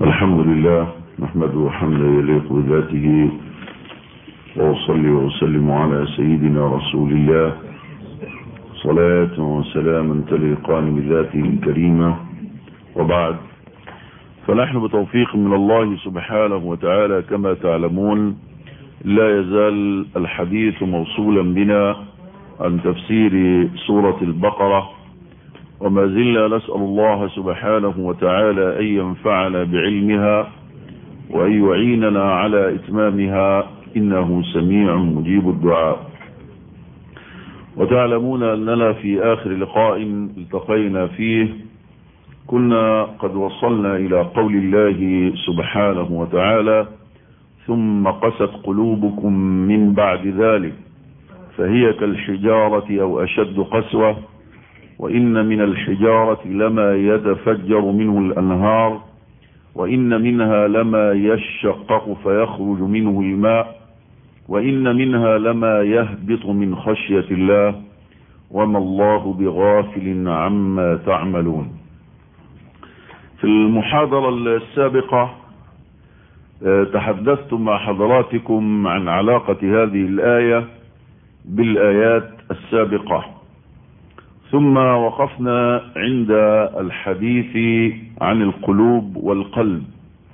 الحمد لله نحمده حمدا يليق بذاته وأصلي وأسلم على سيدنا رسول الله صلاة وسلاما تليقان بذاته الكريمة وبعد فنحن بتوفيق من الله سبحانه وتعالى كما تعلمون لا يزال الحديث موصولا بنا عن تفسير سورة البقرة وما زلنا نسأل الله سبحانه وتعالى أن ينفعنا بعلمها وأن يعيننا على إتمامها إنه سميع مجيب الدعاء وتعلمون أننا في آخر لقاء التقينا فيه كنا قد وصلنا إلى قول الله سبحانه وتعالى ثم قست قلوبكم من بعد ذلك فهي كالحجارة أو أشد قسوة وإن من الحجارة لما يتفجر منه الأنهار وإن منها لما يشقق فيخرج منه الماء وإن منها لما يهبط من خشية الله وما الله بغافل عما تعملون في المحاضرة السابقة تحدثت مع حضراتكم عن علاقة هذه الآية بالآيات السابقة ثم وقفنا عند الحديث عن القلوب والقلب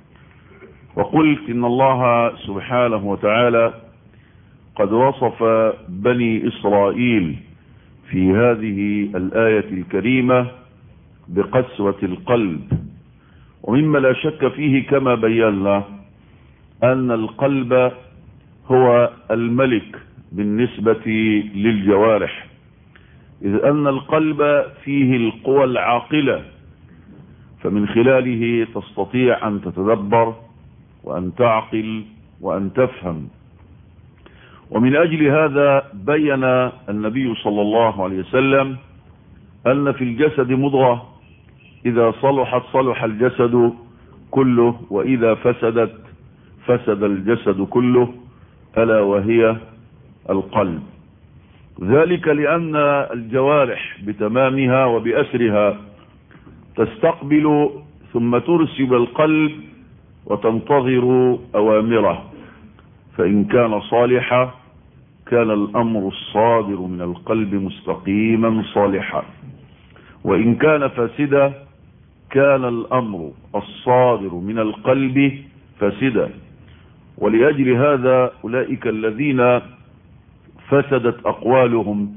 وقلت إن الله سبحانه وتعالى قد وصف بني إسرائيل في هذه الآية الكريمة بقسوة القلب ومما لا شك فيه كما بينا أن القلب هو الملك بالنسبة للجوارح إذ أن القلب فيه القوى العاقلة فمن خلاله تستطيع أن تتدبر وأن تعقل وأن تفهم ومن أجل هذا بين النبي صلى الله عليه وسلم أن في الجسد مضغة إذا صلحت صلح الجسد كله وإذا فسدت فسد الجسد كله ألا وهي القلب ذلك لأن الجوارح بتمامها وبأسرها تستقبل ثم ترسل القلب وتنتظر أوامره فإن كان صالحا كان الأمر الصادر من القلب مستقيما صالحا وإن كان فاسدا كان الأمر الصادر من القلب فاسدا ولأجل هذا أولئك الذين فسدت أقوالهم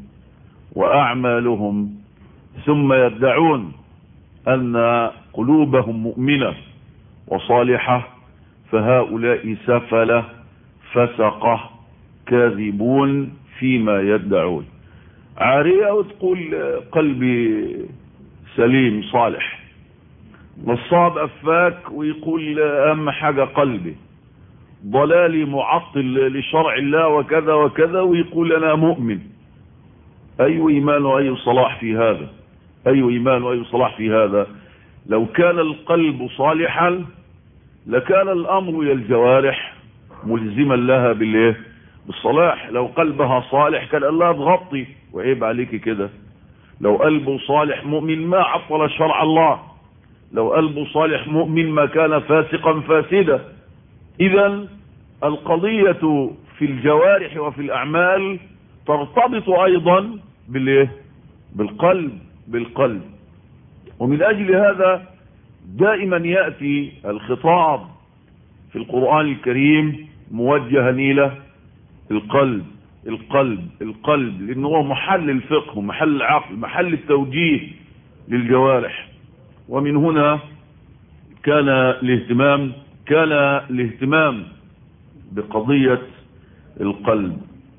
وأعمالهم ثم يدعون أن قلوبهم مؤمنة وصالحة فهؤلاء سفلة فسقة كاذبون فيما يدعون عارية وتقول قلبي سليم صالح نصاب أفاك ويقول أهم حاجة قلبي ضلالي معطل لشرع الله وكذا وكذا ويقول أنا مؤمن أي إيمان وأي صلاح في هذا أي إيمان وأي صلاح في هذا لو كان القلب صالحا لكان الأمر يا الجوارح ملزما لها بالايه بالصلاح لو قلبها صالح كان الله تغطي وعيب عليك كده لو قلبه صالح مؤمن ما عطل شرع الله لو قلبه صالح مؤمن ما كان فاسقا فاسدا اذا القضية في الجوارح وفي الاعمال ترتبط ايضا بالايه بالقلب بالقلب ومن اجل هذا دائما يأتي الخطاب في القرآن الكريم موجها الى القلب القلب القلب لانه هو محل الفقه ومحل العقل محل التوجيه للجوارح ومن هنا كان الاهتمام كان الاهتمام بقضية القلب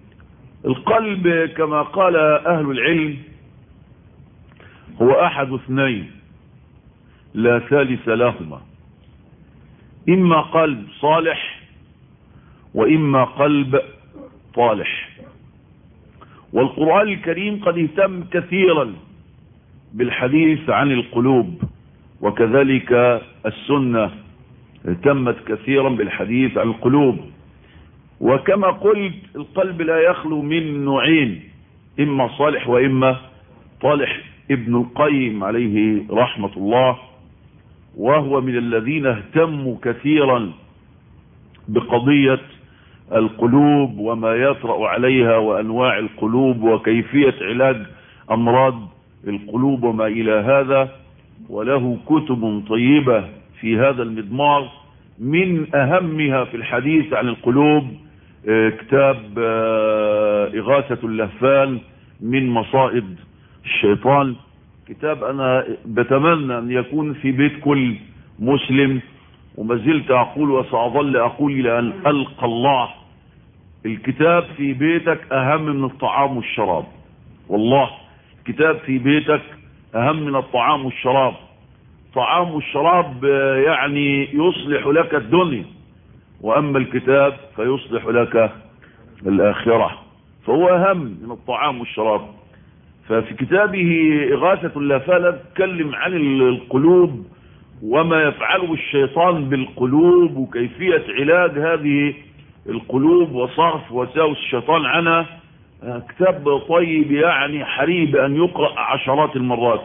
القلب كما قال اهل العلم هو احد اثنين لا ثالث لهما اما قلب صالح واما قلب طالح والقرآن الكريم قد اهتم كثيرا بالحديث عن القلوب وكذلك السنة اهتمت كثيرا بالحديث عن القلوب وكما قلت القلب لا يخلو من نوعين اما صالح واما طالح ابن القيم عليه رحمة الله وهو من الذين اهتموا كثيرا بقضية القلوب وما يطرأ عليها وأنواع القلوب وكيفية علاج أمراض القلوب وما إلى هذا وله كتب طيبة في هذا المضمار من أهمها في الحديث عن القلوب كتاب إغاثة اللهفان من مصائد الشيطان كتاب أنا بتمنى أن يكون في بيت كل مسلم وما زلت أقول وسأظل أقول إلى أن ألقى الله الكتاب في بيتك أهم من الطعام والشراب والله كتاب في بيتك أهم من الطعام والشراب طعام والشراب يعني يصلح لك الدنيا وأما الكتاب فيصلح لك الآخرة فهو أهم من الطعام والشراب ففي كتابه إغاثة اللافالة تكلم عن القلوب وما يفعله الشيطان بالقلوب وكيفية علاج هذه القلوب وصرف وساوس الشيطان عنها كتاب طيب يعني حريب أن يقرأ عشرات المرات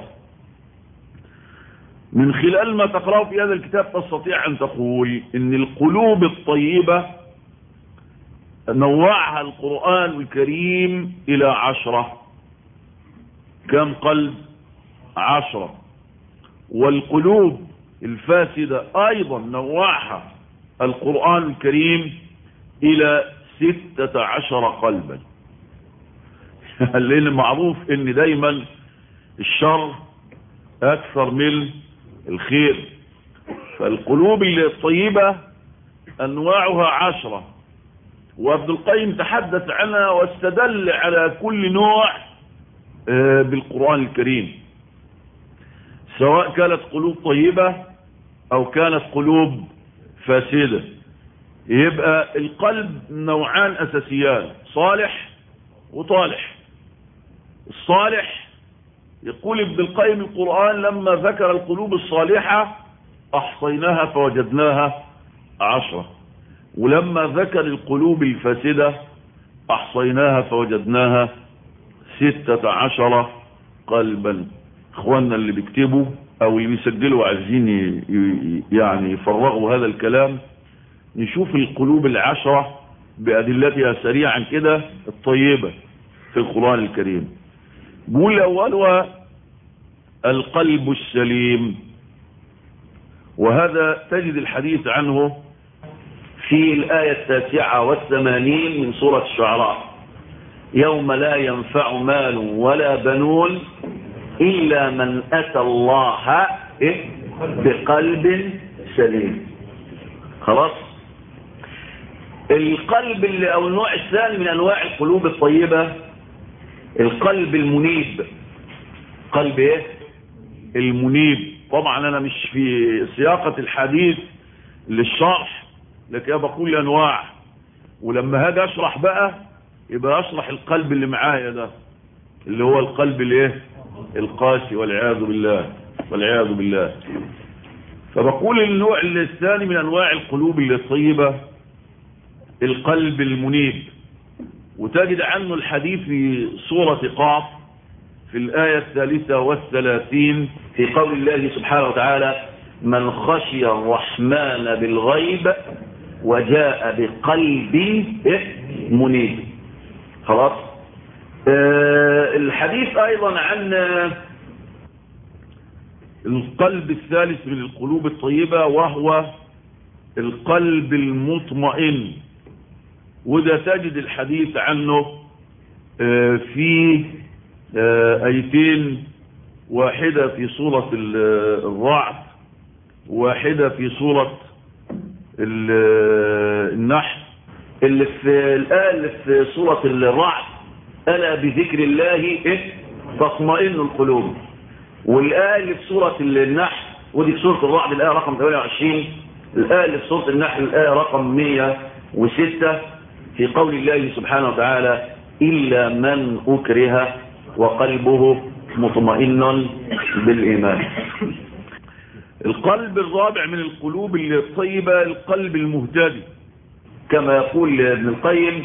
من خلال ما تقرأه في هذا الكتاب تستطيع أن تقول إن القلوب الطيبة نوعها القرآن الكريم إلى عشرة كم قلب عشرة والقلوب الفاسدة أيضا نوعها القرآن الكريم إلى ستة عشر قلبا لأن معروف إن دايما الشر أكثر من الخير فالقلوب الطيبة أنواعها عشرة وابن القيم تحدث عنها واستدل على كل نوع بالقرآن الكريم سواء كانت قلوب طيبة أو كانت قلوب فاسدة يبقى القلب نوعان أساسيان صالح وطالح الصالح يقول ابن القيم القرآن لما ذكر القلوب الصالحة أحصيناها فوجدناها عشرة ولما ذكر القلوب الفاسدة أحصيناها فوجدناها ستة عشر قلبا اخواننا اللي بيكتبوا او اللي بيسجلوا عايزين يعني يفرغوا هذا الكلام نشوف القلوب العشرة بأدلتها سريعا كده الطيبة في القرآن الكريم قول أولها القلب السليم وهذا تجد الحديث عنه في الآية التاسعة والثمانين من سورة الشعراء يوم لا ينفع مال ولا بنون إلا من أتى الله بقلب سليم خلاص القلب اللي أو النوع الثاني من أنواع القلوب الطيبة القلب المنيب قلب ايه المنيب طبعا انا مش في سياقة الحديث للشرح لكن بقول انواع ولما هاجي اشرح بقى يبقى اشرح القلب اللي معايا ده اللي هو القلب الايه القاسي والعياذ بالله والعياذ بالله فبقول النوع الثاني من انواع القلوب الطيبة القلب المنيب وتجد عنه الحديث في سورة قاف في الآية الثالثة والثلاثين في قول الله سبحانه وتعالى من خشي الرحمن بالغيب وجاء بقلب منيب خلاص آه الحديث أيضا عن القلب الثالث من القلوب الطيبة وهو القلب المطمئن وده تجد الحديث عنه في ايتين واحدة في سورة الرعد واحدة في سورة النحل اللي في الآية اللي في سورة الرعد ألا بذكر الله إيه تطمئن القلوب والآية اللي في سورة النحل ودي في سورة الرعد الآية رقم 28 الآية اللي في سورة النحل الآية رقم 106 في قول الله سبحانه وتعالى إلا من أكره وقلبه مطمئن بالإيمان القلب الرابع من القلوب الطيبة القلب المهتدي كما يقول ابن القيم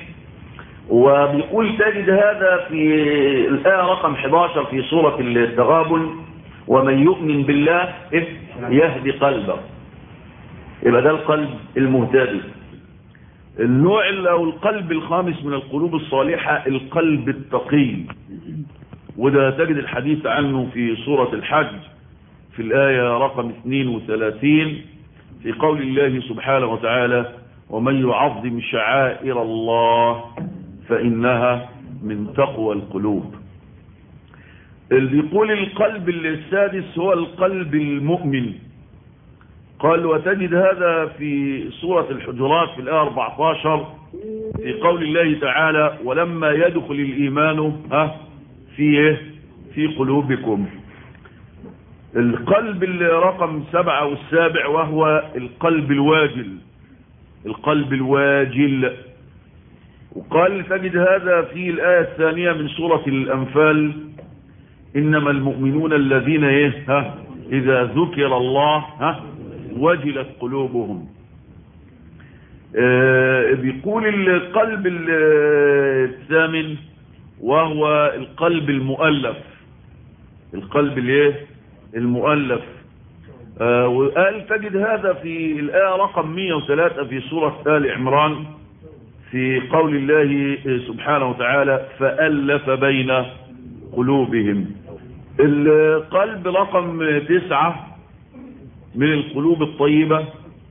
وبيقول تجد هذا في الآية رقم 11 في سورة التغابن ومن يؤمن بالله إيه؟ يهدي قلبه يبقى ده القلب المهتدي النوع او القلب الخامس من القلوب الصالحة القلب التقي وده تجد الحديث عنه في سورة الحج في الآية رقم 32 في قول الله سبحانه وتعالى ومن يعظم شعائر الله فإنها من تقوى القلوب اللي بيقول القلب السادس هو القلب المؤمن قال وتجد هذا في سورة الحجرات في الآية 14 في قول الله تعالى ولما يدخل الإيمان ها في في قلوبكم القلب الرقم سبعة والسابع وهو القلب الواجل القلب الواجل وقال تجد هذا في الآية الثانية من سورة الأنفال إنما المؤمنون الذين إيه ها إذا ذكر الله ها وجلت قلوبهم آه بيقول القلب الثامن وهو القلب المؤلف القلب الايه المؤلف آه وقال تجد هذا في الآية رقم 103 في سورة آل عمران في قول الله سبحانه وتعالى فألف بين قلوبهم القلب رقم تسعة من القلوب الطيبة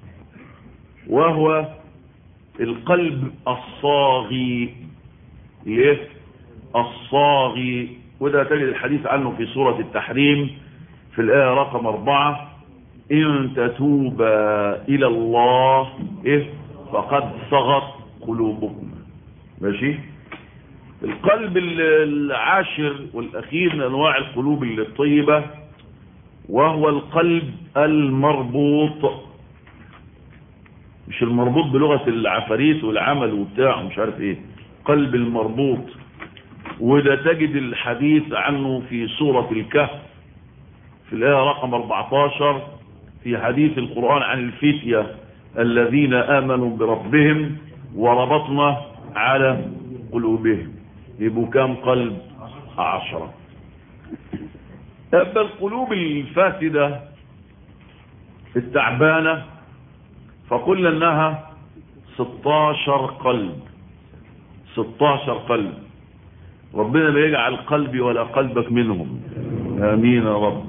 وهو القلب الصاغي ليه الصاغي وده تجد الحديث عنه في سورة التحريم في الآية رقم أربعة إن تتوبا إلى الله إيه فقد صغت قلوبكم ماشي القلب العاشر والأخير من أنواع القلوب الطيبة وهو القلب المربوط مش المربوط بلغة العفاريت والعمل وبتاع مش عارف ايه قلب المربوط وده تجد الحديث عنه في سورة الكهف في الآية رقم 14 في حديث القرآن عن الفتية الذين آمنوا بربهم وربطنا على قلوبهم يبقوا كام قلب عشرة أما القلوب الفاسدة التعبانة فقلنا انها 16 قلب 16 قلب ربنا لا يجعل قلبي ولا قلبك منهم امين يا رب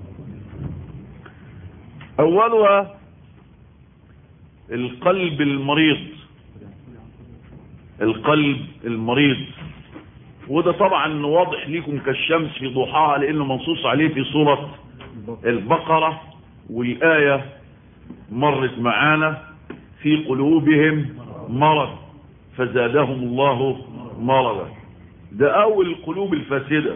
اولها القلب المريض القلب المريض وده طبعا واضح ليكم كالشمس في ضحاها لانه منصوص عليه في سورة البقرة والآية مرت معانا في قلوبهم مرض فزادهم الله مرضا ده اول القلوب الفاسدة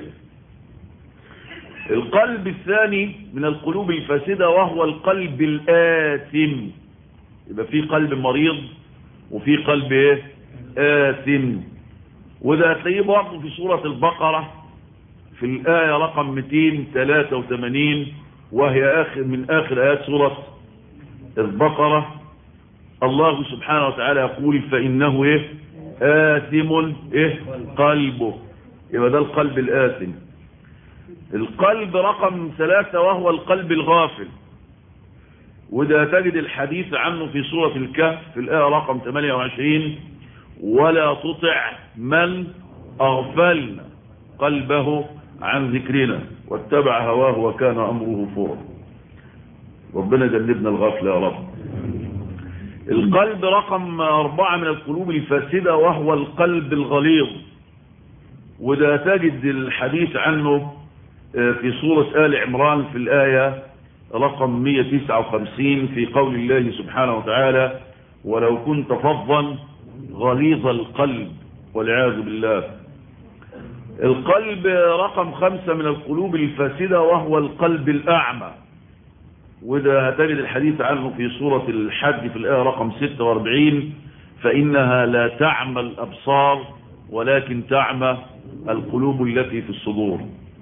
القلب الثاني من القلوب الفاسدة وهو القلب الآثم يبقى في قلب مريض وفي قلب ايه آثم وده هتلاقيه برضه في سورة البقرة في الآية رقم 283 وهي آخر من آخر آيات سورة البقرة الله سبحانه وتعالى يقول فإنه إيه آثم إيه قلبه يبقى ده القلب الآثم القلب رقم ثلاثة وهو القلب الغافل وده تجد الحديث عنه في سورة الكهف في الآية رقم 28 ولا تطع من أغفلنا قلبه عن ذكرنا واتبع هواه وكان أمره فرا ربنا جنبنا الغفلة يا رب القلب رقم أربعة من القلوب الفاسدة وهو القلب الغليظ وده تجد الحديث عنه في سورة آل عمران في الآية رقم 159 في قول الله سبحانه وتعالى ولو كنت فظا غليظ القلب والعياذ بالله القلب رقم خمسة من القلوب الفاسدة وهو القلب الأعمى وده هتجد الحديث عنه في سورة الحج في الآية رقم 46 فإنها لا تعمى الأبصار ولكن تعمى القلوب التي في الصدور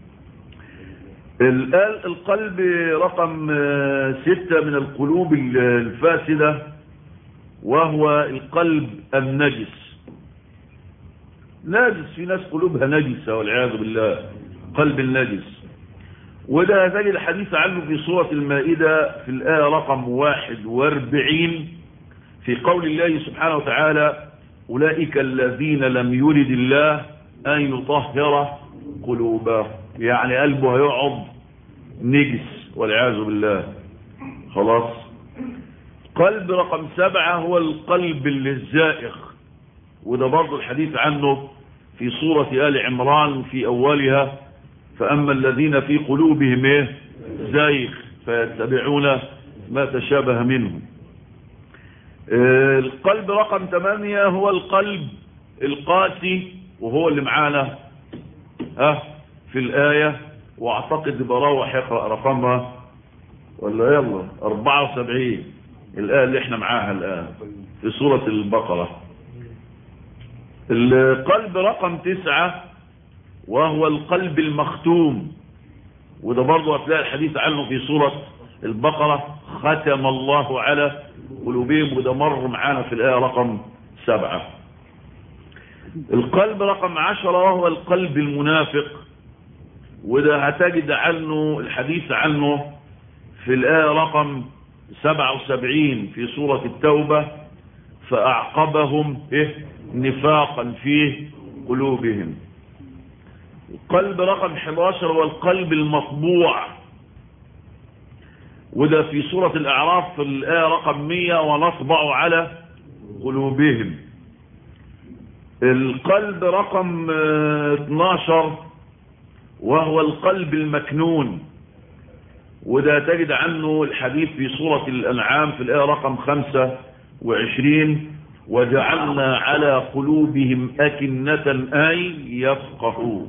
القلب رقم ستة من القلوب الفاسدة وهو القلب النجس نجس في ناس قلوبها نجسة والعياذ بالله قلب النجس وده تجد الحديث عنه في سورة المائدة في الآية رقم 41 في قول الله سبحانه وتعالى أولئك الذين لم يرد الله أن يطهر قلوبهم يعني قلبه هيقعد نجس والعياذ بالله خلاص قلب رقم سبعة هو القلب الزائغ وده برضه الحديث عنه في سورة آل عمران في أولها فأما الذين في قلوبهم ايه زيغ فيتبعون ما تشابه منه القلب رقم ثمانية هو القلب القاسي وهو اللي معانا ها في الآية واعتقد بروح يقرأ رقمها ولا يلا 74 الآية اللي احنا معاها الآن في سورة البقرة القلب رقم تسعة وهو القلب المختوم وده برضه هتلاقي الحديث عنه في سورة البقرة ختم الله على قلوبهم وده مر معانا في الآية رقم سبعة القلب رقم عشرة وهو القلب المنافق وده هتجد عنه الحديث عنه في الآية رقم سبعة وسبعين في سورة التوبة فأعقبهم إيه نفاقا في قلوبهم القلب رقم 11 هو القلب المطبوع وده في سورة الأعراف في الآية رقم 100 ونطبع على قلوبهم القلب رقم 12 وهو القلب المكنون وده تجد عنه الحديث في سورة الأنعام في الآية رقم 25 وجعلنا على قلوبهم أكنة أي يفقهوا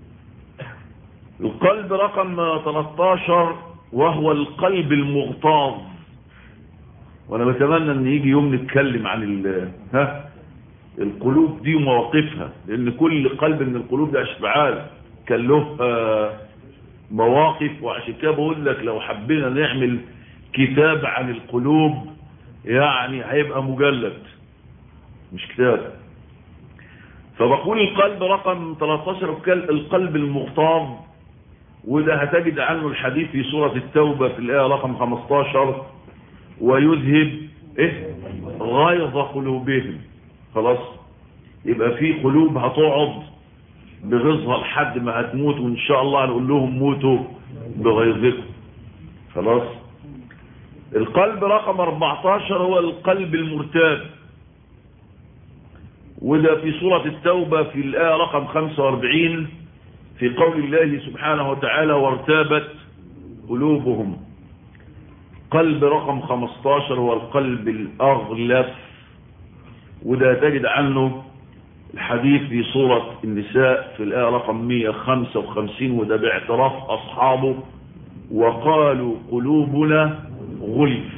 القلب رقم 13 وهو القلب المغتاظ وانا بتمنى ان يجي يوم نتكلم عن ال ها القلوب دي ومواقفها لان كل قلب من القلوب ده اشبعال كان له مواقف وعشان كده بقول لك لو حبينا نعمل كتاب عن القلوب يعني هيبقى مجلد مش كتاب فبقول القلب رقم 13 القلب المغتاظ وده هتجد عنه الحديث في سورة التوبة في الآية رقم 15 ويذهب إيه غيظ قلوبهم خلاص يبقى في قلوب هتقعد بغيظها لحد ما هتموت وإن شاء الله هنقول لهم موتوا بغيظكم خلاص القلب رقم 14 هو القلب المرتاب وده في سورة التوبة في الآية رقم 45 في قول الله سبحانه وتعالى وارتابت قلوبهم قلب رقم 15 هو القلب الأغلف وده تجد عنه الحديث في سورة النساء في الآية رقم 155 وده باعتراف أصحابه وقالوا قلوبنا غلف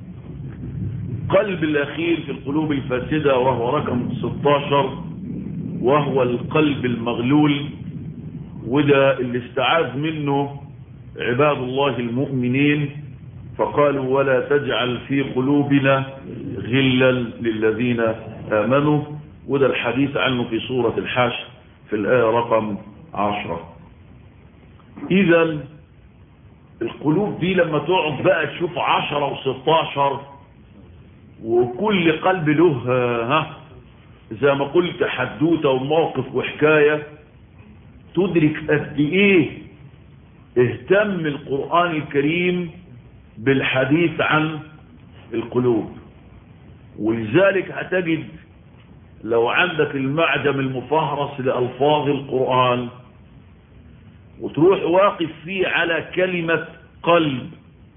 قلب الأخير في القلوب الفاسدة وهو رقم 16 وهو القلب المغلول وده اللي استعاذ منه عباد الله المؤمنين فقالوا ولا تجعل في قلوبنا غلا للذين آمنوا وده الحديث عنه في سورة الحشر في الآية رقم عشرة إذا القلوب دي لما تقعد بقى تشوف عشرة وستاشر وكل قلب له ها زي ما قلت حدوتة وموقف وحكاية تدرك قد ايه اهتم القرآن الكريم بالحديث عن القلوب ولذلك هتجد لو عندك المعجم المفهرس لألفاظ القرآن وتروح واقف فيه على كلمة قلب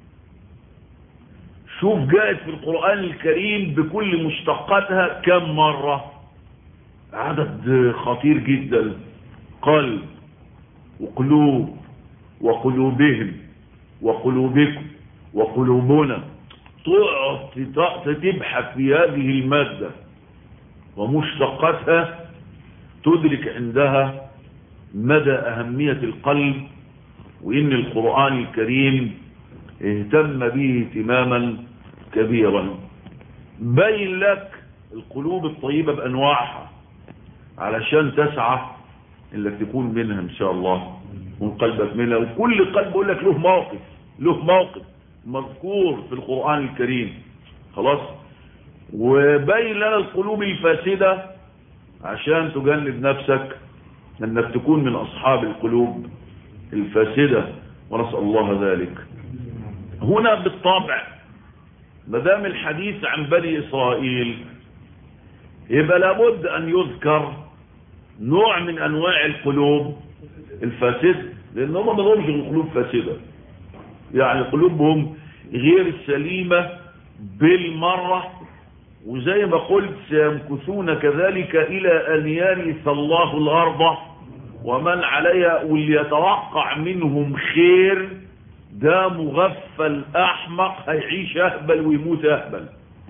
شوف جاءت في القرآن الكريم بكل مشتقاتها كم مرة عدد خطير جدا قلب وقلوب وقلوبهم وقلوبكم وقلوبنا تقعد تبحث في هذه المادة ومشتقاتها تدرك عندها مدى أهمية القلب وإن القرآن الكريم اهتم به اهتماما كبيرا بين لك القلوب الطيبة بأنواعها علشان تسعى انك تكون منها ان شاء الله قلبك منها وكل قلب يقول لك له موقف له موقف مذكور في القرآن الكريم خلاص وبين لنا القلوب الفاسدة عشان تجنب نفسك انك تكون من اصحاب القلوب الفاسدة ونسأل الله ذلك هنا بالطبع مدام الحديث عن بني اسرائيل يبقى لابد ان يذكر نوع من انواع القلوب الفاسدة لان هم ما لهمش القلوب فاسدة يعني قلوبهم غير السليمة بالمرة وزي ما قلت سيمكثون كذلك الى ان يرث الله الارض ومن عليها واللي يتوقع منهم خير ده مغفل احمق هيعيش اهبل ويموت اهبل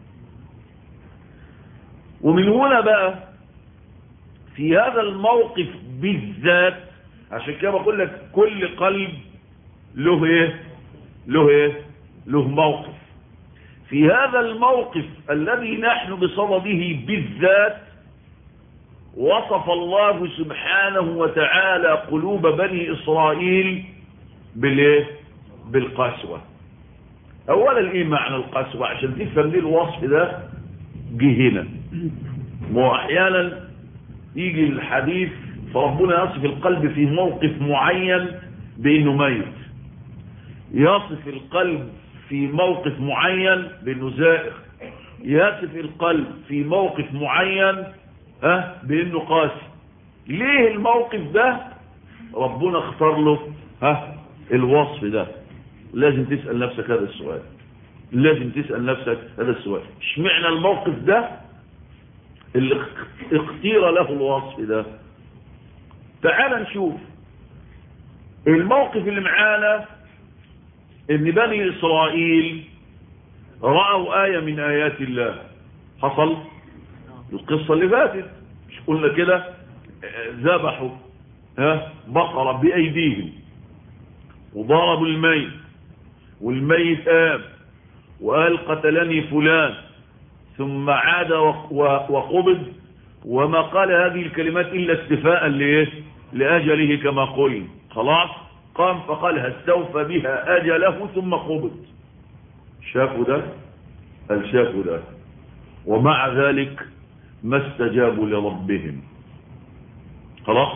ومن هنا بقى في هذا الموقف بالذات عشان كده بقول لك كل قلب له ايه له ايه له موقف في هذا الموقف الذي نحن بصدده بالذات وصف الله سبحانه وتعالى قلوب بني إسرائيل بالايه بالقسوة اولا ايه معنى القسوة عشان تفهم ليه الوصف ده جه هنا واحيانا يجي الحديث فربنا يصف القلب في موقف معين بانه ميت يصف القلب في موقف معين بانه زائغ يصف القلب في موقف معين ها بانه قاسي ليه الموقف ده ربنا اختار له ها الوصف ده لازم تسأل نفسك هذا السؤال لازم تسأل نفسك هذا السؤال اشمعنى الموقف ده اللي اختير له الوصف ده تعال نشوف الموقف اللي معانا ان بني اسرائيل رأوا آية من آيات الله حصل القصة اللي فاتت مش قلنا كده ذبحوا ها بقرة بأيديهم وضربوا الميت والميت آب وقال قتلني فلان ثم عاد وقبض وما قال هذه الكلمات إلا استفاء لإيه لأجله كما قلنا خلاص قام فقال استوفى بها أجله ثم قبض شافوا ده هل شافوا ده ومع ذلك ما استجابوا لربهم خلاص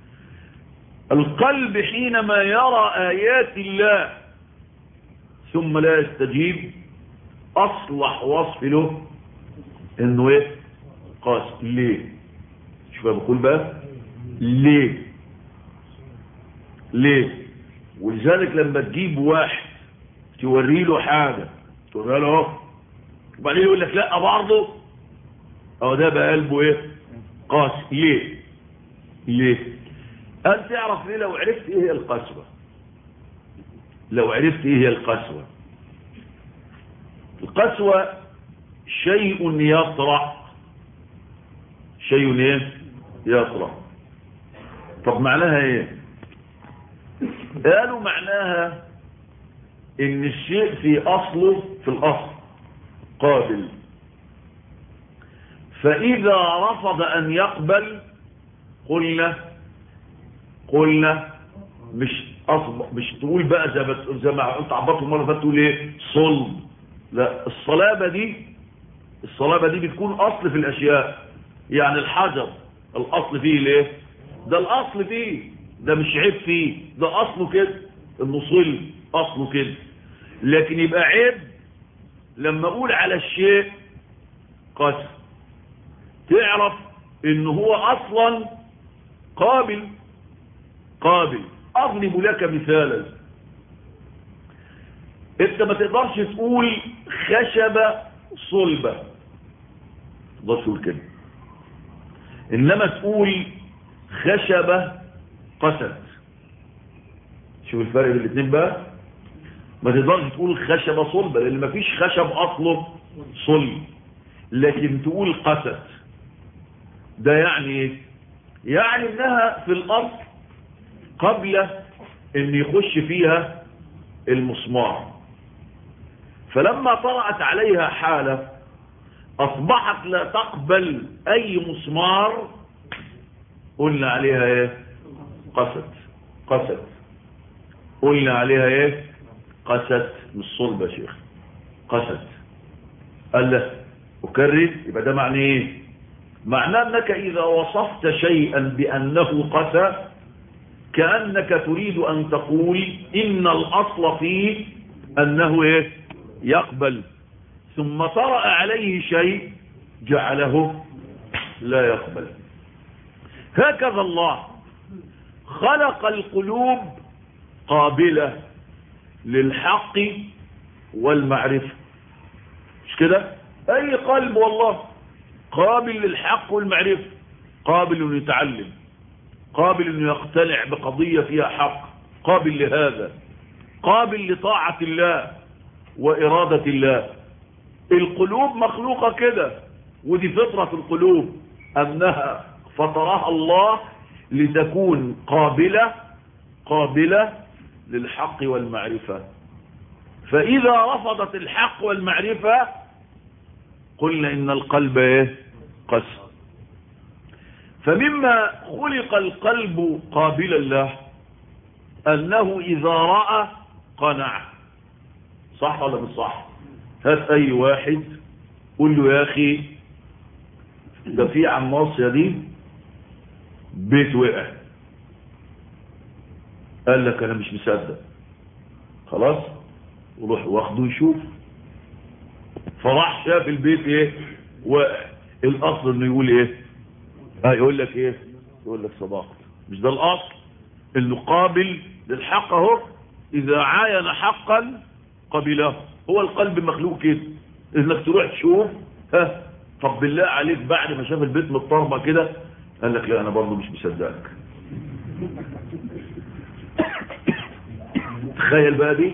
القلب حينما يرى آيات الله ثم لا يستجيب أصلح وصف له انه ايه قاس ليه شوف بقول بقى ليه ليه ولذلك لما تجيب واحد توري له حاجة تقول له اهو وبعدين يقول لك لا برضه اهو ده بقى قلبه ايه قاس ليه ليه انت تعرف ليه لو عرفت ايه هي القسوة لو عرفت ايه هي القسوة القسوة شيء يطرأ شيء ايه يطرأ طب معناها ايه قالوا معناها ان الشيء في اصله في الاصل قابل فاذا رفض ان يقبل قلنا قلنا مش أصب مش تقول بقى زي ما زي ما انت عبرت المره اللي فاتت تقول ايه صلب لا الصلابه دي الصلابه دي بتكون اصل في الاشياء يعني الحجر الاصل فيه ليه ده الاصل فيه ده مش عيب فيه ده اصله كده انه صلب اصله كده لكن يبقى عيب لما اقول على الشيء قسم تعرف ان هو اصلا قابل قابل اضرب لك مثالا انت ما تقدرش تقول خشبة صلبة تقدرش تقول كده انما تقول خشبة قست شوف الفرق بين الاثنين بقى ما تقدرش تقول خشبة صلبة لان ما فيش خشب اصله صلب لكن تقول قست ده يعني ايه يعني انها في الاصل قبل ان يخش فيها المسمار فلما طرأت عليها حالة اصبحت لا تقبل اي مسمار قلنا عليها ايه قست قست قلنا عليها ايه قست مش صلب يا شيخ قست قال له أكرر يبقى ده معنى ايه معناه انك اذا وصفت شيئا بانه قسى كأنك تريد ان تقول ان الاصل فيه انه ايه يقبل ثم طرأ عليه شيء جعله لا يقبل هكذا الله خلق القلوب قابلة للحق والمعرفة مش كده اي قلب والله قابل للحق والمعرفة قابل انه يتعلم قابل انه يقتنع بقضية فيها حق قابل لهذا قابل لطاعة الله وإرادة الله القلوب مخلوقة كده ودي فطرة القلوب أنها فطرها الله لتكون قابلة قابلة للحق والمعرفة فإذا رفضت الحق والمعرفة قلنا إن القلب إيه؟ قسى فمما خلق القلب قابلا له أنه إذا رأى قنع صح ولا مش صح هات أي واحد قول له يا أخي ده في عن مصر دي بيت وقع قال لك أنا مش مصدق خلاص وروح واخده يشوف فراح شاف البيت ايه وقع الاصل انه يقول ايه اه يقول لك ايه يقول لك صداقه مش ده الاصل انه قابل للحق اهو اذا عاين حقا قبله هو القلب مخلوق كده انك تروح تشوف ها طب بالله عليك بعد ما شاف البيت متطربه كده قال لك لا انا برضه مش مصدقك تخيل بقى دي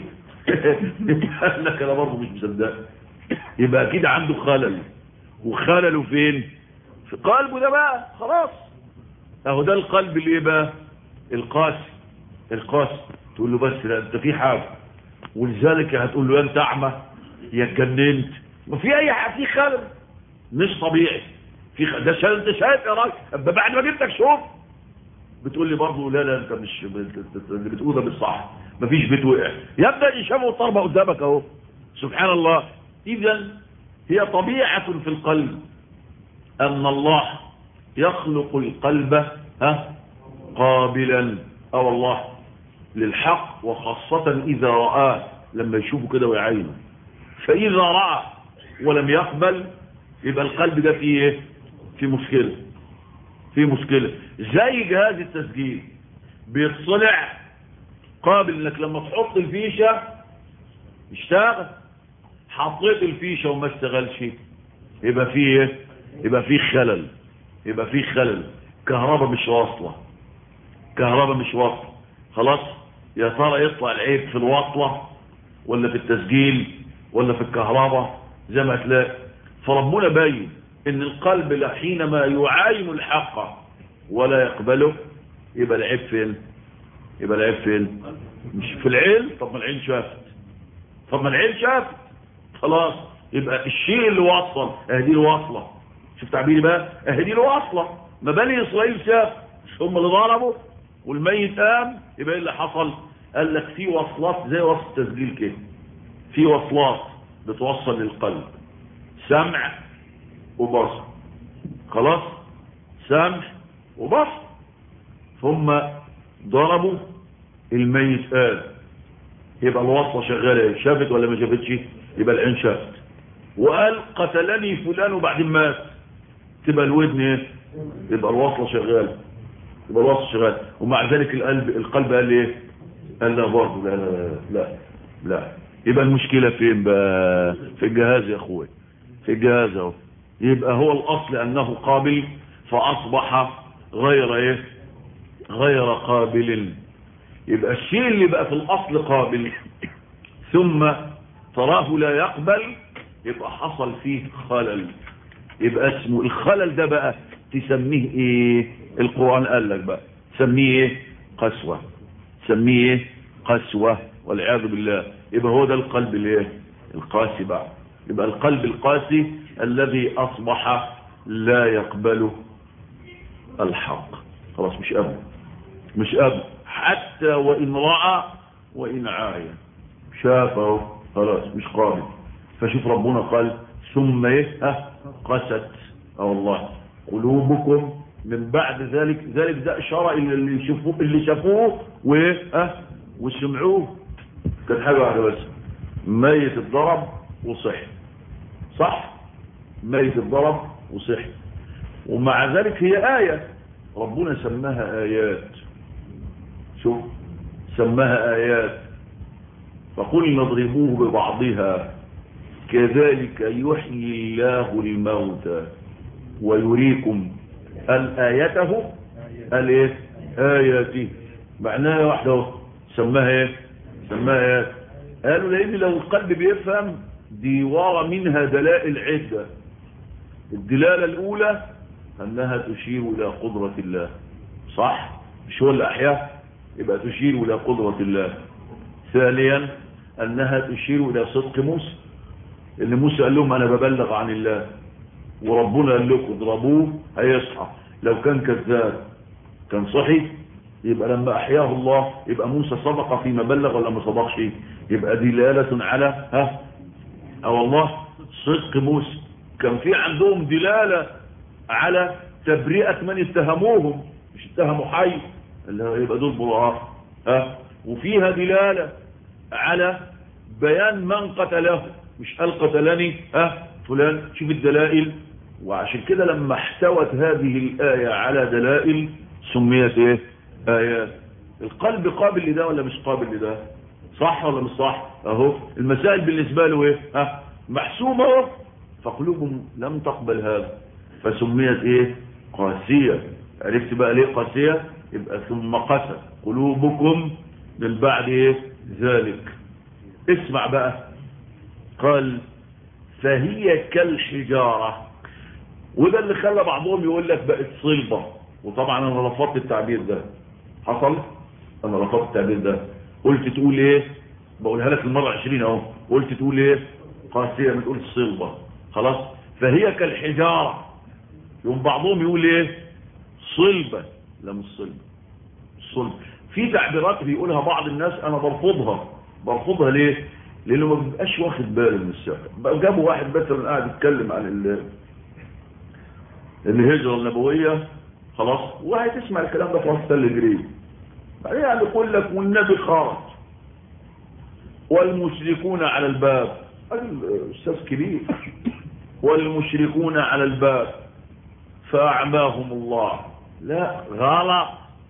قال لك انا برضه مش مصدقك يبقى اكيد عنده خلل وخلله فين في قلبه ده بقى خلاص اهو ده القلب اللي ايه بقى القاسي القاسي تقول له بس لا انت في حاجه ولذلك هتقول له يا انت اعمى يا اتجننت وفي اي حاجه في خلل مش طبيعي في خ... ده شا... انت شايف يا راجل بعد ما جبتك شوف بتقول لي برضه لا لا انت مش اللي بتقول ده مش صح مفيش بيت وقع يبدا شافه الطربه قدامك اهو سبحان الله اذا هي طبيعه في القلب ان الله يخلق القلب ها قابلا اه والله للحق وخاصة إذا رآه لما يشوفه كده ويعينه فإذا رأى ولم يقبل يبقى القلب ده فيه ايه في مشكلة في مشكلة زي جهاز التسجيل بيتصلع قابل انك لما تحط الفيشة يشتغل حطيت الفيشة وما اشتغلش يبقى فيه ايه يبقى فيه خلل يبقى فيه خلل كهرباء مش واصلة كهرباء مش واصلة خلاص يا ترى يطلع العيب في الوصلة ولا في التسجيل ولا في الكهرباء زي ما تلاقي فربنا باين ان القلب حينما يعاين الحق ولا يقبله يبقى العيب فين يبقى العيب فين مش في العين طب ما العين شافت طب ما العين شافت خلاص يبقى الشيء اللي وصل اهدي الوصله شوف تعبيري بقى اهدي الوصله ما بني اسرائيل شاف هم اللي ضربوا والميت قام يبقى ايه اللي حصل قال لك في وصلات زي وصل التسجيل كده في وصلات بتوصل للقلب سمع وبصر خلاص سمع وبصر ثم ضربوا الميت قام يبقى الوصله شغاله شافت ولا ما شافتش يبقى العين شافت وقال قتلني فلان وبعدين مات تبقى الودن ايه يبقى الوصله شغاله يبقى الوصل شغال ومع ذلك القلب القلب قال ايه قال لا برضه لا لا لا لا يبقى المشكله فين بقى في الجهاز يا اخوي في الجهاز اهو يبقى هو الاصل انه قابل فاصبح غير ايه غير قابل يبقى الشيء اللي بقى في الاصل قابل ثم تراه لا يقبل يبقى حصل فيه خلل يبقى اسمه الخلل ده بقى تسميه ايه القرآن قال لك بقى سميه ايه قسوة سميه ايه قسوة والعياذ بالله يبقى هو ده القلب الايه القاسي بقى يبقى القلب القاسي الذي اصبح لا يقبل الحق خلاص مش ابدا مش ابدا حتى وان رأى وإن عاية شافه خلاص مش قابل فشوف ربنا قال ثم ايه ها قست اه والله قلوبكم من بعد ذلك ذلك ده اشاره الى اللي شافوه اللي شافوه وايه ها وسمعوه كانت حاجه واحده بس ميت الضرب وصحي صح ميت الضرب وصحي ومع ذلك هي آية ربنا سماها آيات شوف سماها آيات فقلنا اضربوه ببعضها كذلك يحيي الله الموتى ويريكم الآيته الايه آياته معناها واحدة سماها ايه سماها ايه قالوا لان لو القلب بيفهم دي ورا منها دلائل عدة الدلالة الاولى انها تشير الى قدرة الله صح مش هو اللي احياه يبقى تشير الى قدرة الله ثانيا انها تشير الى صدق موسى اللي موسى قال لهم انا ببلغ عن الله وربنا قال لكم اضربوه هيصحى لو كان كذاب كان صحي يبقى لما احياه الله يبقى موسى صدق فيما بلغ ولا ما صدقش يبقى دلالة على ها او الله صدق موسى كان في عندهم دلالة على تبرئة من اتهموهم مش اتهموا حي اللي هو يبقى دول براء ها وفيها دلالة على بيان من قتله مش قال قتلني ها فلان شوف الدلائل وعشان كده لما احتوت هذه الآية على دلائل سميت ايه آيات القلب قابل لده ولا مش قابل لده صح ولا مش صح اهو المسائل بالنسبة له ايه ها محسومة اهو فقلوبهم لم تقبل هذا فسميت ايه قاسية عرفت بقى ليه قاسية يبقى ثم قسى قلوبكم من بعد ايه ذلك اسمع بقى قال فهي كالحجارة وده اللي خلى بعضهم يقول لك بقت صلبة وطبعا انا رفضت التعبير ده حصل انا رفضت التعبير ده قلت تقول ايه بقولها لك المرة عشرين اهو قلت تقول ايه قاسية ما تقول صلبة خلاص فهي كالحجارة يوم بعضهم يقول ايه صلبة لا مش صلبة صلب في تعبيرات بيقولها بعض الناس انا برفضها برفضها ليه لانه ما بيبقاش واخد باله من السعر جابوا واحد مثلا قاعد يتكلم عن ال الهجرة النبوية خلاص وهتسمع الكلام ده في راس تل جريد بعدين يعني يقول لك والنبي خرج والمشركون على الباب استاذ كبير والمشركون على الباب فأعماهم الله لا غلط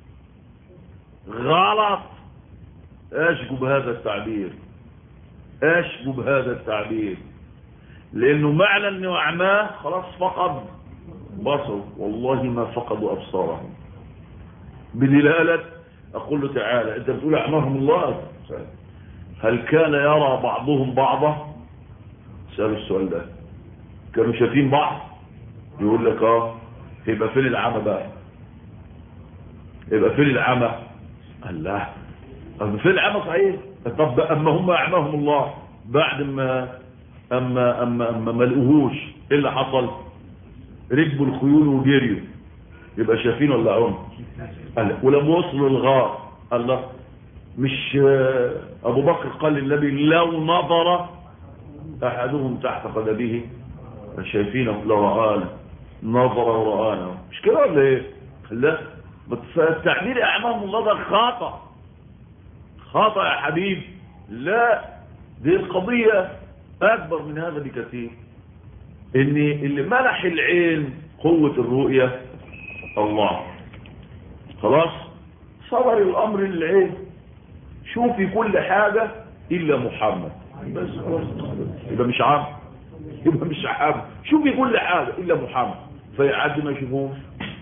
غلط اشجب بهذا التعبير اشجب بهذا التعبير لانه معنى انه اعماه خلاص فقد بصر والله ما فقدوا ابصارهم بدلالة اقول له تعالى انت بتقول اعماهم الله هل كان يرى بعضهم بعضا سألوا السؤال ده كانوا شايفين بعض يقول لك اه يبقى فين العمى بقى يبقى فين العمى قال لا فين العمى صحيح طب اما هم اعماهم الله بعد ما اما اما اما ما لقوهوش ايه اللي حصل ركبوا الخيول وجريوا يبقى شايفين ولا هم قال ولما وصلوا الغار الله مش ابو بكر قال للنبي لو نظر احدهم تحت قدمه شايفين لرآنا نظر ورآنا مش كده ولا ايه لا فالتعبير اعمام الله ده خطأ خطأ يا حبيب لا دي القضية اكبر من هذا بكثير ان اللي منح العين قوة الرؤية الله خلاص صبر الامر للعين شوفي كل حاجة الا محمد بس يبقى مش عام يبقى مش عام شوفي كل حاجة الا محمد فيعدي ما يشوفوش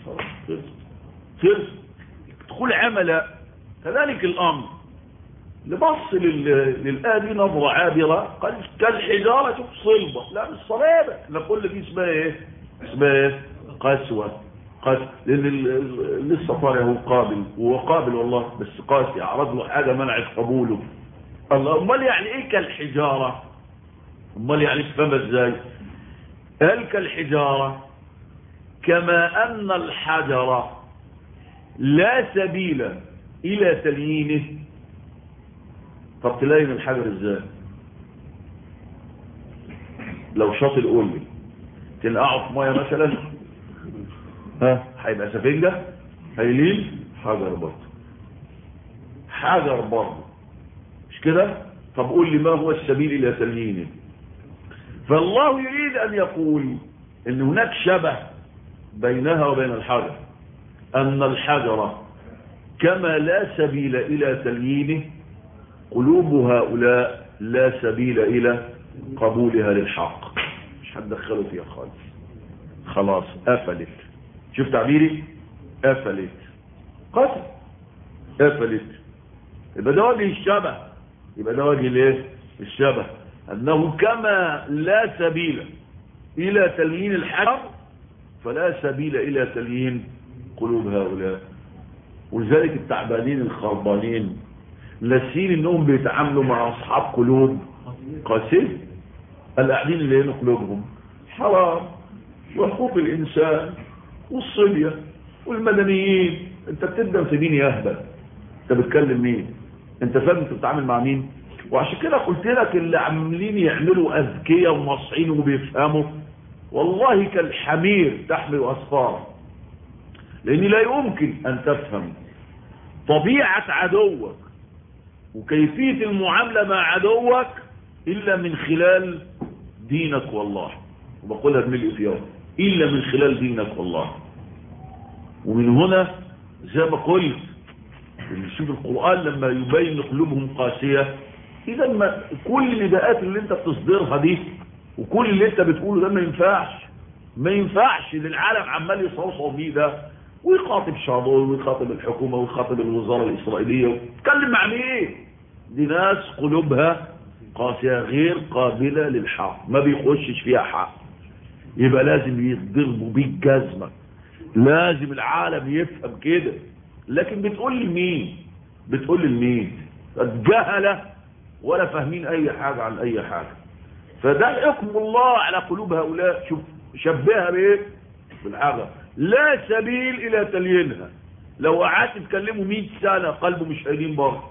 خلص تقول عمل كذلك الامر لبص للآية دي نظرة عابرة قال كالحجارة شوف صلبة لا مش صلابة نقول لك اسمها ايه اسمها ايه قسوة قسوة لان لسه طالع هو قابل هو قابل والله بس قاسي عرض له حاجة منعت قبوله الله امال يعني ايه كالحجارة امال يعني افهمها ازاي قال كالحجارة كما ان الحجر لا سبيل الى تليينه طب تلاين الحجر ازاي لو شاطئ قول لي تنقعه في ميه مثلا ها هيبقى سفنجه هيلين حجر برضه حجر برضه مش كده طب قول لي ما هو السبيل الى تليينه فالله يريد ان يقول ان هناك شبه بينها وبين الحجر ان الحجر كما لا سبيل الى تليينه قلوب هؤلاء لا سبيل الى قبولها للحق مش هتدخلوا فيها خالص خلاص قفلت شوف تعبيري قفلت قفل قفلت يبقى ده وجه الشبه يبقى ده وجه الايه الشبه انه كما لا سبيل الى تليين الحجر فلا سبيل الى تليين قلوب هؤلاء ولذلك التعبانين الخربانين ناسين انهم بيتعاملوا مع اصحاب قلوب قاسيه القاعدين اللي هنا قلوبهم حرام وحقوق الانسان والصبيه والمدنيين انت بتبدا في مين يا اهبل انت بتكلم مين انت فاهم انت بتتعامل مع مين وعشان كده قلت لك اللي عاملين يعملوا اذكياء ومصعين وبيفهموا والله كالحمير تحمل اسفار لان لا يمكن ان تفهم طبيعه عدوك وكيفيه المعامله مع عدوك الا من خلال دينك والله وبقولها بملء في يوم الا من خلال دينك والله ومن هنا زي ما قلت نشوف القرآن لما يبين قلوبهم قاسية إذا ما كل النداءات اللي انت بتصدرها دي وكل اللي انت بتقوله ده ما ينفعش ما ينفعش للعالم عمال يصوصوا بيه ده ويخاطب شعبه ويخاطب الحكومة ويخاطب الوزارة الإسرائيلية ويتكلم مع مين دي ناس قلوبها قاسية غير قابلة للحق ما بيخشش فيها حق يبقى لازم يضربوا بيه الجزمة لازم العالم يفهم كده لكن بتقول لمين بتقول لمين جهلة ولا فاهمين اي حاجة عن اي حاجة فده حكم الله على قلوب هؤلاء شوف شبهها بايه بالحاجة لا سبيل الى تليينها لو قعدت تكلمه 100 سنة قلبه مش شايلين برضه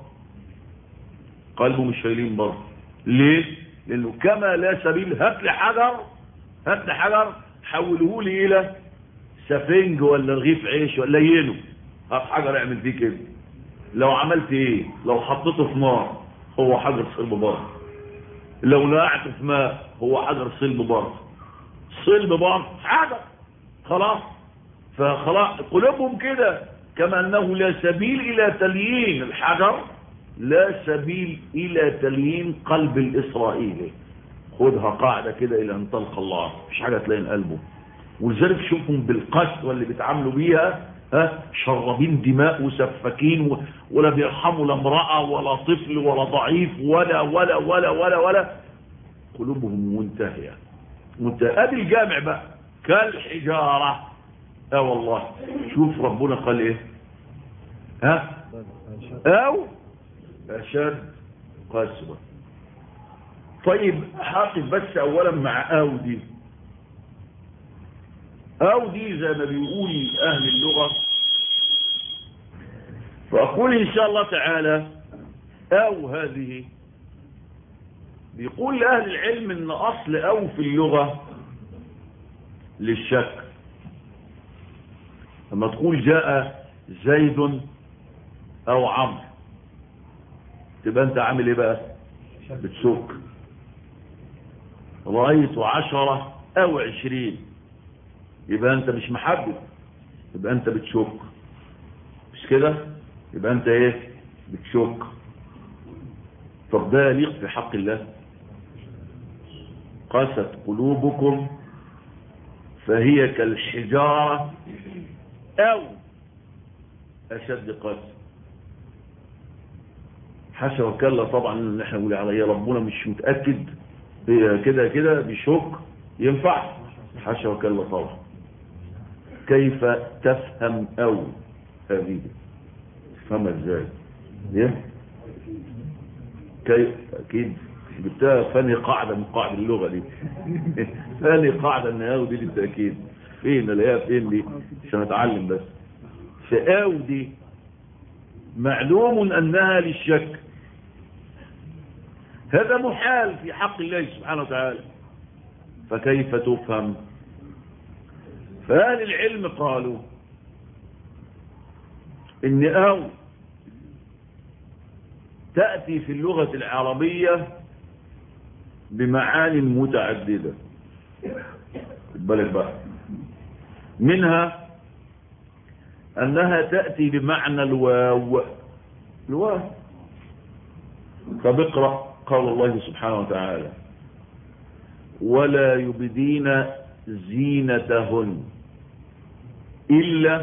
قلبه مش شايلين برضه ليه لانه كما لا سبيل هات لي حجر هات لي حجر حوله لي الى سفنج ولا رغيف عيش ولا ينو هات حجر اعمل فيه كده لو عملت ايه لو حطيته في نار هو حجر صلب برضه لو نقعته في ماء هو حجر صلب برضه صلب برضه حجر خلاص فخلاص قلوبهم كده كما انه لا سبيل الى تليين الحجر لا سبيل الى تليين قلب الاسرائيلي خدها قاعدة كده الى ان تلقى الله مش حاجة تلاقي قلبه ولذلك شوفهم بالقسوة اللي بيتعاملوا بيها ها شربين دماء وسفاكين و... ولا بيرحموا لا امرأة ولا طفل ولا ضعيف ولا ولا ولا ولا ولا قلوبهم منتهية منتهية ادي الجامع بقى كالحجارة اه والله شوف ربنا قال ايه ها او اشد قسوة طيب حاقف بس اولا مع او دي او دي زي ما بيقول اهل اللغة فاقول ان شاء الله تعالى او هذه بيقول اهل العلم ان اصل او في اللغة للشك لما تقول جاء زيد او عمرو تبقى انت عامل ايه بقى بتشك رأيت عشرة او عشرين يبقى انت مش محدد يبقى انت بتشك مش كده يبقى انت ايه بتشك طب ده يليق في حق الله قست قلوبكم فهي كالحجارة او اشد قسوة حاشا وكلا طبعا اللي احنا نقول عليه ربنا مش متأكد كده كده بيشك ينفع حاشا وكلا طبعا كيف تفهم او هذه تفهمها ازاي ايه كيف اكيد جبتها فاني قاعدة من قاعدة اللغة دي فاني قاعدة ان او دي للتأكيد فين الاقيها فين دي عشان اتعلم بس فاو دي معلوم انها للشك هذا محال في حق الله سبحانه وتعالى فكيف تفهم فأهل العلم قالوا إن أو تأتي في اللغة العربية بمعاني متعددة بالك بقى منها أنها تأتي بمعنى الواو الواو فبقرأ قول الله سبحانه وتعالى ولا يبدين زينتهن إلا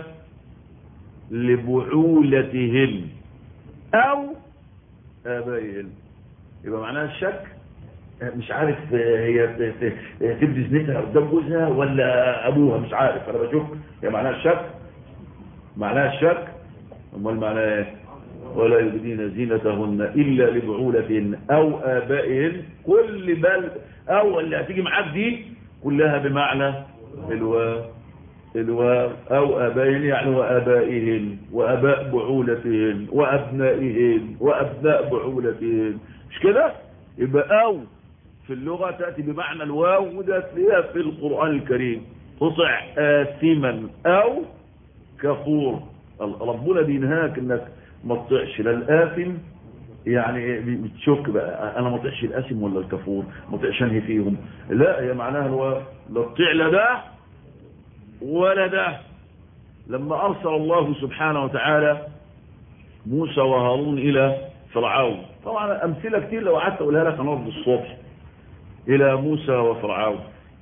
لبعولتهن أو آبائهن يبقى معناها الشك مش عارف هي تبدي زينتها قدام جوزها ولا أبوها مش عارف أنا بشوف هي معناها الشك معناها الشك امال معناها ايه ولا يبدين زينتهن إلا لبعولتهن أو آبائهن كل بل أو اللي هتيجي معاك دي كلها بمعنى الواو الواو أو آبائهن يعني وآبائهن وأباء بعولتهن وأبنائهن وأبناء بعولتهن مش كده يبقى أو في اللغة تأتي بمعنى الواو وده فيها في القرآن الكريم تطع آثما أو كفور ربنا بينهاك انك ما تطيعش لا الآثم يعني بتشك بقى انا ما اطيعش الآثم ولا الكفور ما اطيعش انهي فيهم لا هي معناها هو لا تطيع لا ده ولا ده لما ارسل الله سبحانه وتعالى موسى وهارون الى فرعون طبعا امثله كتير لو قعدت اقولها لك هنقعد الصبح الى موسى وفرعون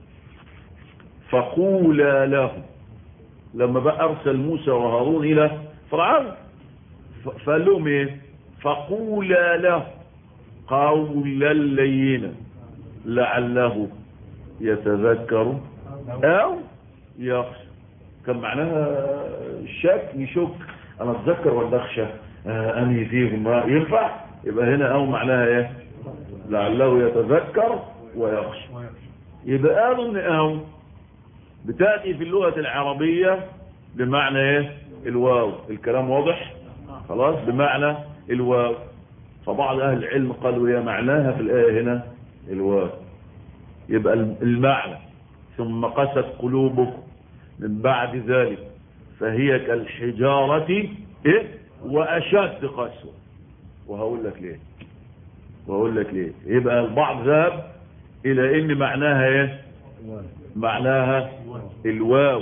فقولا له لما بقى ارسل موسى وهارون الى فرعون فقال لهم ايه فقولا له قولا لينا لعله يتذكر او يخشى كان معناها الشك يشك انا اتذكر ولا اخشى آه انهي فيهم ينفع يبقى هنا او معناها ايه لعله يتذكر ويخشى يبقى قالوا ان او بتأتي في اللغة العربية بمعنى ايه الواو الكلام واضح خلاص بمعنى الواو فبعض اهل العلم قالوا هي معناها في الآية هنا الواو يبقى المعنى ثم قست قلوبكم من بعد ذلك فهي كالحجارة ايه واشد قسوة وهقول لك ليه وهقول لك ليه يبقى البعض ذهب الى ان معناها ايه معناها الواو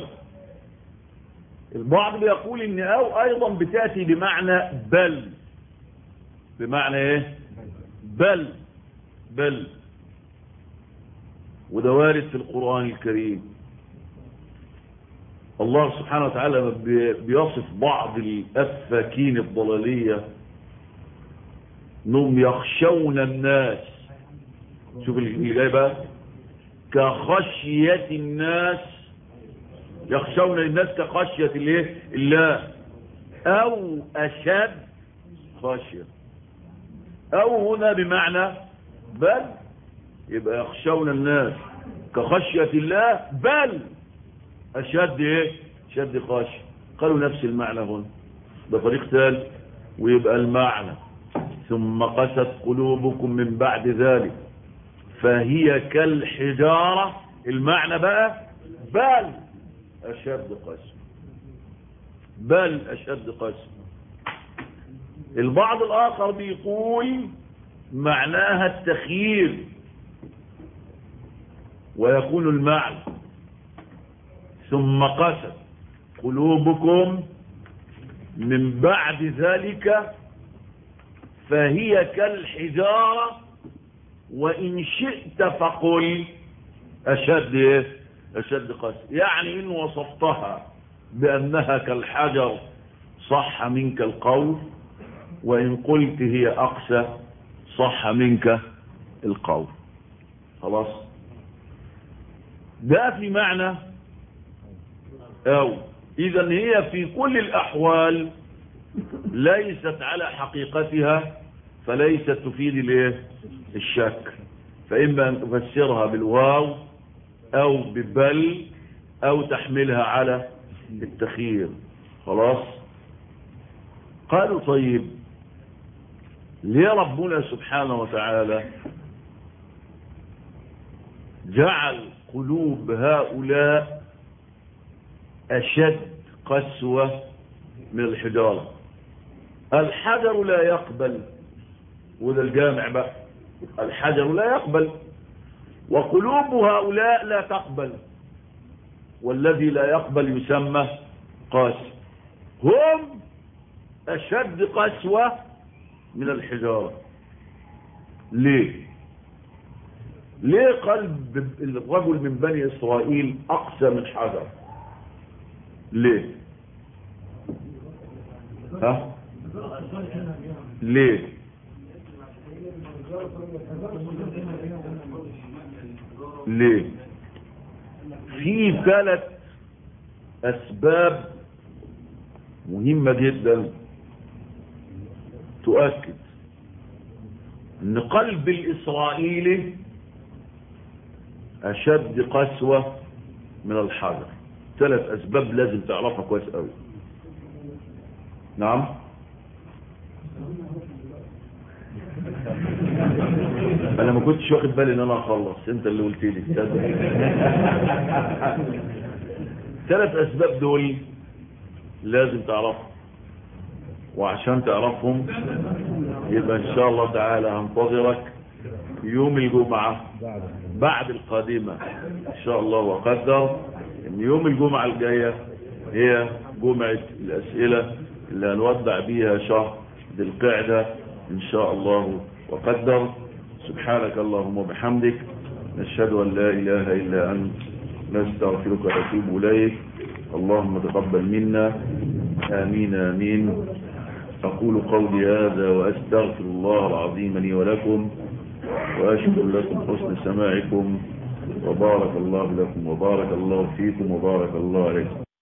البعض بيقول ان او ايضا بتأتي بمعنى بل بمعنى ايه بل بل وده وارد في القرآن الكريم الله سبحانه وتعالى بيصف بعض الأفاكين الضلالية انهم يخشون الناس شوف اللي جاي بقى كخشية الناس يخشون الناس كخشية الايه الله او اشد خشية او هنا بمعنى بل يبقى يخشون الناس كخشية الله بل اشد ايه شد خشية قالوا نفس المعنى هنا ده طريق ثالث ويبقى المعنى ثم قست قلوبكم من بعد ذلك فهي كالحجارة المعنى بقى بل أشد قسم بل أشد قسم البعض الآخر بيقول معناها التخيير ويكون المعنى ثم قست قلوبكم من بعد ذلك فهي كالحجارة وإن شئت فقل أشد إيه؟ أشد قسم يعني إن وصفتها بأنها كالحجر صح منك القول وإن قلت هي أقسى صح منك القول خلاص ده في معنى أو إذا هي في كل الأحوال ليست على حقيقتها فليست تفيد الايه الشك فإما أن تفسرها بالواو أو ببل أو تحملها على التخيير خلاص قالوا طيب ليه ربنا سبحانه وتعالى جعل قلوب هؤلاء أشد قسوة من الحجارة الحجر لا يقبل وده الجامع بقى الحجر لا يقبل وقلوب هؤلاء لا تقبل والذي لا يقبل يسمى قاسي هم أشد قسوة من الحجارة ليه ليه قلب الرجل من بني إسرائيل أقسى من حجر ليه ها ليه ليه في ثلاث أسباب مهمة جدا تؤكد ان قلب الإسرائيلي أشد قسوة من الحجر ثلاث أسباب لازم تعرفها كويس قوي نعم انا ما كنتش واخد بالي ان انا اخلص انت اللي قلت لي ثلاث اسباب دول لازم تعرفهم وعشان تعرفهم يبقى ان شاء الله تعالى هنتظرك يوم الجمعة بعد القادمة ان شاء الله وقدر ان يوم الجمعة الجاية هي جمعة الاسئلة اللي هنودع بيها شهر ذي القعدة ان شاء الله وقدر سبحانك اللهم وبحمدك نشهد ان لا اله الا انت نستغفرك ونتوب اليك اللهم تقبل منا امين امين اقول قولي هذا واستغفر الله العظيم لي ولكم واشكر لكم حسن سماعكم وبارك الله لكم وبارك الله فيكم وبارك الله عليكم